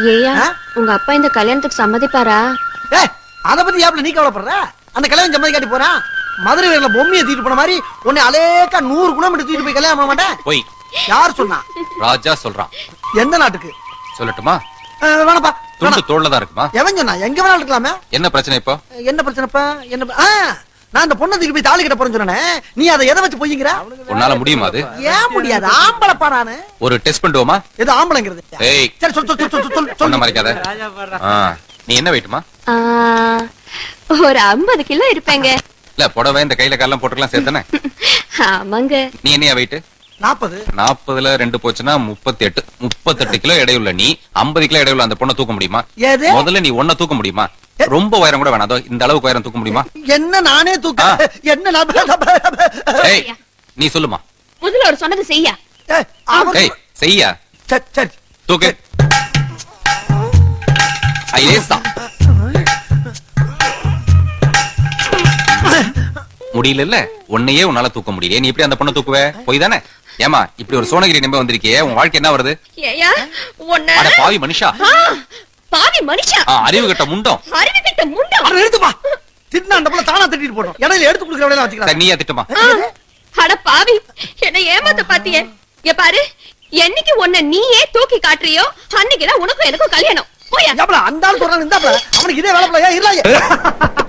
ஏயா ஆ? உங்க அப்பா இந்த கல்யாணத்துக்கு சம்மதிப்பாரா ஏ அத பத்தி ஏப்ல நீ கவலைப்படுற அந்த கல்யாணம் சம்மதி காட்டி போறான் மதுரை வீரல பொம்மையை தூக்கிட்டு போன மாதிரி உன்னை அலேக்கா நூறு கிலோமீட்டர் தூக்கிட்டு போய் கல்யாணம் பண்ண மாட்டேன் போய் யார் சொன்னா ராஜா சொல்றான் எந்த நாட்டுக்கு சொல்லட்டுமா அஹ், வேணாப்பா துண்டு வேணாம். தோல்ல தான் இருக்குமா எவன் சொன்னா எங்க வேணாலும் இருக்கலாமே என்ன பிரச்சனை இப்போ என்ன பிரச்சனைப்பா என்ன ப- ஆ, நான் அந்த பொண்ணை தூக்கி போய் தாலி கட்ட போறேன்னு சொன்னேனே நீ அதை எதை வச்சு பொய்ங்கிற உன்னால முடியுமா அது ஏன் முடியாது ஆம்பளப்பா நானு ஒரு டெஸ்ட் பண்ணுவோமா எது ஆம்பளைங்கிறது ஏய் சரி சொல் சொல் சொல் சொல் சொல் சொன்ன சொல் மறைக்காத ஆ, நீ என்ன வெயிட்டுமா ஆ, ஒரு ஐம்பது கிலோ இருப்பேங்க இல்ல புடவை இந்த கையில காலம் போட்டுக்கலாம் சேர்த்தானே ஆமாங்க நீ என்னையா வெயிட் நாற்பது நாற்பதுல ரெண்டு போச்சுன்னா முப்பத்தி எட்டு முப்பத்தெட்டு கிலோ எடையுள்ள நீ ஐம்பது கிலோ எடையுள்ள அந்த பொண்ணை தூக்க முடியுமா ஏது முதல்ல நீ ஒன்ன தூக்க முடியுமா ரொம்ப உயரம் கூட வேணாம் அதோ இந்த அளவுக்கு உயரம் தூக்க முடியுமா என்ன நானே தூக்க ஆ. என்ன நான் ஏய் நீ சொல்லுமா முதல்ல ஒரு சொன்னது செய்யா ஏய், அவன் ஏய் செய்யா சரி, சரி தூக்கு ஐயேசா முடியல இல்ல உன்னையே உன்னால தூக்க முடியல நீ எப்படி அந்த பொண்ணை தூக்குவ போய் தானே ஏமா இப்படி ஒரு சோனகிரி நம்ப வந்திருக்கியே உன் வாழ்க்கை என்ன வருது ஏயா உன்ன அட பாவி மனுஷா ஆ, பாவி மனுஷா ஆ, அறிவு கட்ட முண்டம் அறிவு கிட்ட முண்டம் அட எடுத்துப்பா திட்டினா அந்த புள்ள தானா திட்டிட்டு போட்டோம் இடையில எடுத்து கொடுக்குற வேலையில சரி, வச்சுக்கலாம் நீயா திட்டுமா ஆ, அட பாவி என்ன ஏமாத்த பாத்தியே இங்க பாரு என்னைக்கு உன்னை நீயே தூக்கி காட்டுறியோ அன்னைக்குதான் உனக்கும் எனக்கும் கல்யாணம் போயா ஏப்பல அந்த ஆள் சொல்றான் இந்த அவனுக்கு இதே வேலை போல ஏன் இல்ல